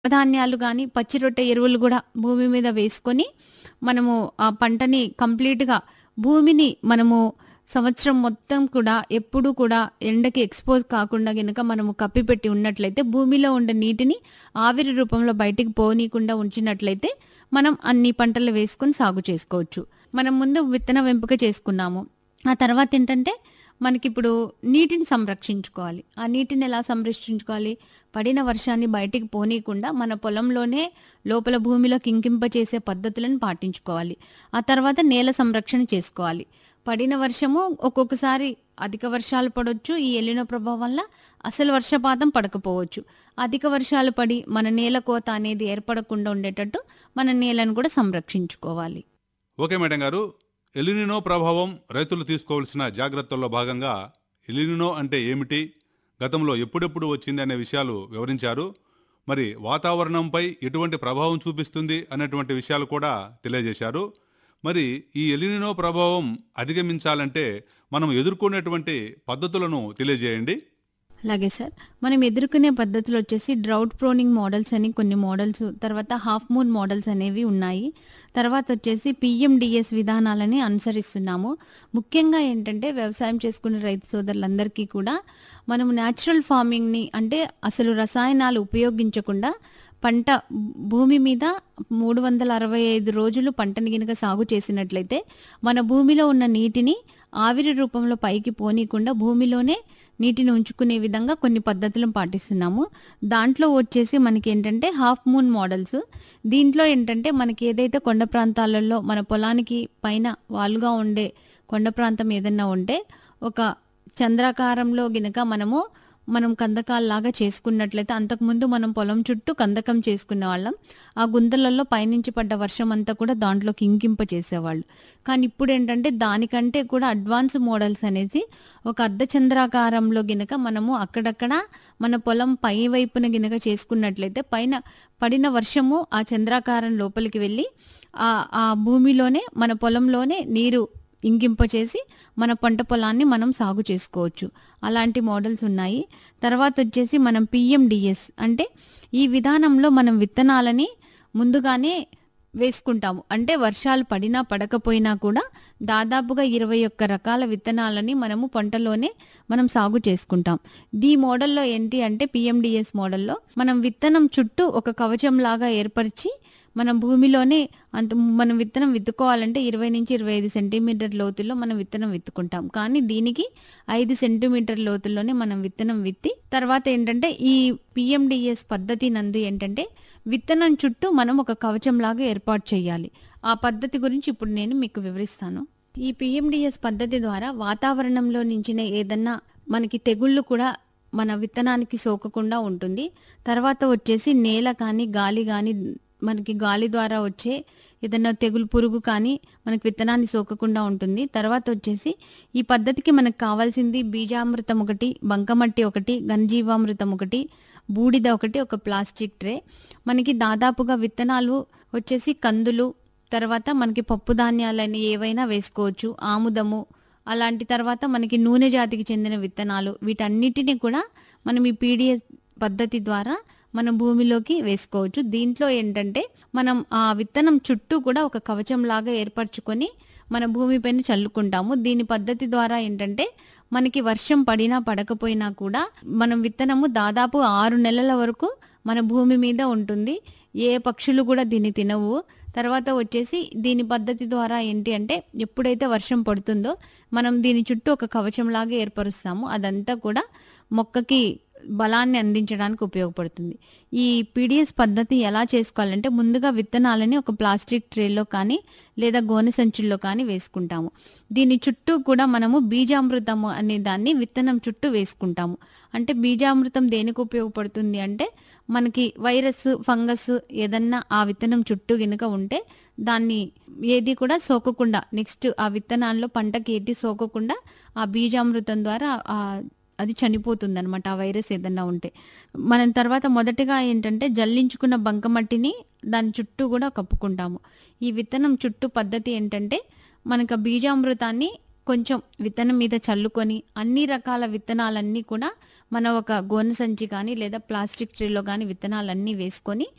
ధాన్యాలు గాని, పచ్చి రొట్టె ఎరువులు గూడా భూమి మీద వేసుకొని, మనము ఆ పంటని కంప్లీట్‌గా భూమిని మనము సంవత్సరం మొత్తం కూడా ఎప్పుడూ కూడా ఎండకి ఎక్స్‌పోజ్ కాకుండా గనక మనము కప్పిపెట్టి ఉన్నట్లయితే, భూమిలో ఉండే నీటిని ఆవిరి రూపంలో బయటికి పోనీయకుండా ఉంచినట్లయితే, మనం అన్ని పంటలు వేసుకొని సాగు చేసుకోవచ్చు. మనం ముందు విత్తనం ఎంపిక చేసుకున్నాము. ఆ తర్వాతేంటంటే, మనకిప్పుడు నీటిని సంరక్షించుకోవాలి. ఆ నీటిని ఎలా సంరక్షించుకోవాలి? పడిన వర్షాన్ని బయటికి పోనీయకుండా మన పొలంలోనే లోపల భూమిలోకి ఇంకింపచేసే పద్ధతులను పాటించుకోవాలి. ఆ తర్వాత నేల సంరక్షణ చేసుకోవాలి. పడిన వర్షము ఒక్కొక్కసారి అధిక వర్షాలు పడొచ్చు. ఈ ఎలినో ప్రభావం వల్ల అసలు వర్షపాతం పడకపోవచ్చు. అధిక వర్షాలు పడి మన నేల కోత అనేది ఏర్పడకుండా ఉండేటట్టు మన నేలను కూడా సంరక్షించుకోవాలి. ఓకే మేడం గారు. ఎలినినో ప్రభావం రైతులు తీసుకోవాల్సిన జాగ్రత్తల్లో భాగంగా ఎలినినో అంటే ఏమిటి? గతంలో ఎప్పుడెప్పుడు వచ్చింది అనే విషయాలు వివరించారు. మరి వాతావరణంపై ఎటువంటి ప్రభావం చూపిస్తుంది అనేటువంటి విషయాలు కూడా తెలియజేశారు. మరి ఈ ఎలినినో ప్రభావం అధిగమించాలంటే మనం ఎదుర్కొనేటువంటి పద్ధతులను తెలియజేయండి. అలాగే సార్. మనం ఎదుర్కొనే పద్ధతులొచ్చేసి డ్రౌట్ ప్రోనింగ్ మోడల్స్ అని కొన్ని మోడల్స్, తర్వాత హాఫ్ మూన్ మోడల్స్ అనేవి ఉన్నాయి. తర్వాతొచ్చేసి పీఎండీఎస్ విధానాలని అనుసరిస్తున్నాము. ముఖ్యంగా ఏంటంటే వ్యవసాయం చేసుకునే రైతు సోదరులందరికీ కూడా మనం న్యాచురల్ ఫార్మింగ్‌ని అంటే అసలు రసాయనాలు ఉపయోగించకుండా పంట భూమి మీద 365 రోజులు పంటని గనక సాగు చేసినట్లయితే, మన భూమిలో ఉన్న నీటిని ఆవిరి రూపంలో పైకి పోనీయకుండా భూమిలోనే నీటిని ఉంచుకునే విధంగా కొన్ని పద్ధతులను పాటిస్తున్నాము. దాంట్లో వచ్చేసి మనకేంటంటే హాఫ్ మూన్ మోడల్స్. దీంట్లో ఏంటంటే మనకి ఏదైతే కొండ ప్రాంతాలలో మన పొలానికి పైన వాలుగా ఉండే కొండ ప్రాంతం ఏదన్నా ఉంటే, ఒక చంద్రాకారంలో గినక మనము మనం కందకాల్లాగా చేసుకున్నట్లయితే అంతకుముందు మనం పొలం చుట్టూ కందకం చేసుకునేవాళ్ళం. ఆ గుంతలలో పైనుంచి పడ్డ వర్షమంతా కూడా దాంట్లోకి ఇంకింపచేసేవాళ్ళు. కానీ ఇప్పుడేంటంటే దానికంటే కూడా అడ్వాన్స్ మోడల్స్ అనేసి ఒక అర్ధచంద్రాకారంలో గినక మనము అక్కడక్కడ మన పొలం పై వైపున గినక చేసుకున్నట్లయితే పైన పడిన వర్షము ఆ చంద్రాకారం లోపలికి వెళ్ళి ఆహ్, ఆ భూమిలోనే మన పొలంలోనే నీరు ఇంకింపచేసి మన పంట పొలాన్ని మనం సాగు చేసుకోవచ్చు. అలాంటి మోడల్స్ ఉన్నాయి. తర్వాతొచ్చేసి మనం పీఎండీఎస్ అంటే ఈ విధానంలో మనం విత్తనాలని ముందుగానే వేసుకుంటాము. అంటే వర్షాలు పడినా, పడకపోయినా కూడా దాదాపుగా 21 రకాల విత్తనాలని మనము పంటలోనే మనం సాగు చేసుకుంటాం. ఈ మోడల్‌లో ఏంటి అంటే పీఎండీఎస్ మోడల్‌లో మనం విత్తనం చుట్టూ ఒక కవచంలాగా ఏర్పరిచి, మనం భూమిలోనే అంత మనం విత్తనం విత్తుకోవాలంటే 20-25 సెంటీమీటర్ లోతులో మనం విత్తనం విత్తుకుంటాం. కానీ దీనికి 5 సెంటీమీటర్ లోతుల్లోనే మనం విత్తనం విత్తి, తర్వాత ఏంటంటే ఈ పీఎండీఎస్ పద్ధతి నందు ఏంటంటే విత్తనం చుట్టూ మనం ఒక కవచంలాగా ఏర్పాటు చేయాలి. ఆ పద్ధతి గురించి ఇప్పుడు నేను మీకు వివరిస్తాను. ఈ పీఎండీఎస్ పద్ధతి ద్వారా వాతావరణంలో నించిన ఏదన్నా మనకి తెగుళ్ళు కూడా మన విత్తనానికి సోకకుండా ఉంటుంది. తర్వాత వచ్చేసి నేల కానీ, గాలి గానీ మనకి గాలి ద్వారా వచ్చే ఏదన్నా తెగులు పురుగు కానీ మనకి విత్తనాన్ని సోకకుండా ఉంటుంది. తర్వాతొచ్చేసి ఈ పద్ధతికి మనకు కావాల్సింది బీజామృతం ఒకటి, బంకమట్టి ఒకటి, ఘనజీవామృతం ఒకటి, బూడిద ఒకటి, ఒక ప్లాస్టిక్ ట్రే. మనకి దాదాపుగా విత్తనాలు వచ్చేసి కందులు, తర్వాత మనకి పప్పు ధాన్యాలని ఏవైనా వేసుకోవచ్చు. ఆముదము అలాంటి తర్వాత మనకి నూనె జాతికి చెందిన విత్తనాలు వీటన్నిటిని కూడా మనం ఈ పీడీఎస్ పద్ధతి ద్వారా మనం భూమిలోకి వేసుకోవచ్చు. దీంట్లో ఏంటంటే మనం ఆ విత్తనం చుట్టూ కూడా ఒక కవచంలాగా ఏర్పరచుకొని మన భూమి పైన చల్లుకుంటాము. దీని పద్ధతి ద్వారా ఏంటంటే మనకి వర్షం పడినా, పడకపోయినా కూడా మనం విత్తనము దాదాపు 6 నెలల వరకు మన భూమి మీద ఉంటుంది. ఏ పక్షులు కూడా దీన్ని తినవు. తర్వాత వచ్చేసి దీని పద్ధతి ద్వారా ఏంటి అంటే ఎప్పుడైతే వర్షం పడుతుందో మనం దీని చుట్టూ ఒక కవచంలాగా ఏర్పరుస్తాము. అదంతా కూడా మొక్కకి బలాన్ని అందించడానికి ఉపయోగపడుతుంది. ఈ పీడీఎస్ పద్ధతి ఎలా చేసుకోవాలంటే ముందుగా విత్తనాలని ఒక ప్లాస్టిక్ ట్రేలో కానీ, లేదా గోనె సంచుల్లో కానీ వేసుకుంటాము. దీని చుట్టూ కూడా మనము బీజామృతము అనే దాన్ని విత్తనం చుట్టూ వేసుకుంటాము. అంటే బీజామృతం దేనికి ఉపయోగపడుతుంది అంటే మనకి వైరస్, ఫంగస్ ఏదన్నా ఆ విత్తనం చుట్టూ గనక ఉంటే దాన్ని ఏది కూడా సోకకుండా నెక్స్ట్ ఆ విత్తనాల్లో పంటకి ఏటి సోకకుండా ఆ బీజామృతం ద్వారా ఆహ్, అది చనిపోతుందనమాట. ఆ వైరస్ ఏదన్నా ఉంటే. మనం తర్వాత మొదటగా ఏంటంటే జల్లించుకున్న బంకమట్టిని దాని చుట్టూ కూడా కప్పుకుంటాము. ఈ విత్తనం చుట్టూ పద్ధతి ఏంటంటే మనకు ఆ బీజామృతాన్ని కొంచెం విత్తనం మీద చల్లుకొని అన్ని రకాల విత్తనాలన్నీ కూడా మనం ఒక గోనె సంచి కానీ, లేదా ప్లాస్టిక్ ట్రేలో గానీ విత్తనాలన్నీ వేసుకొని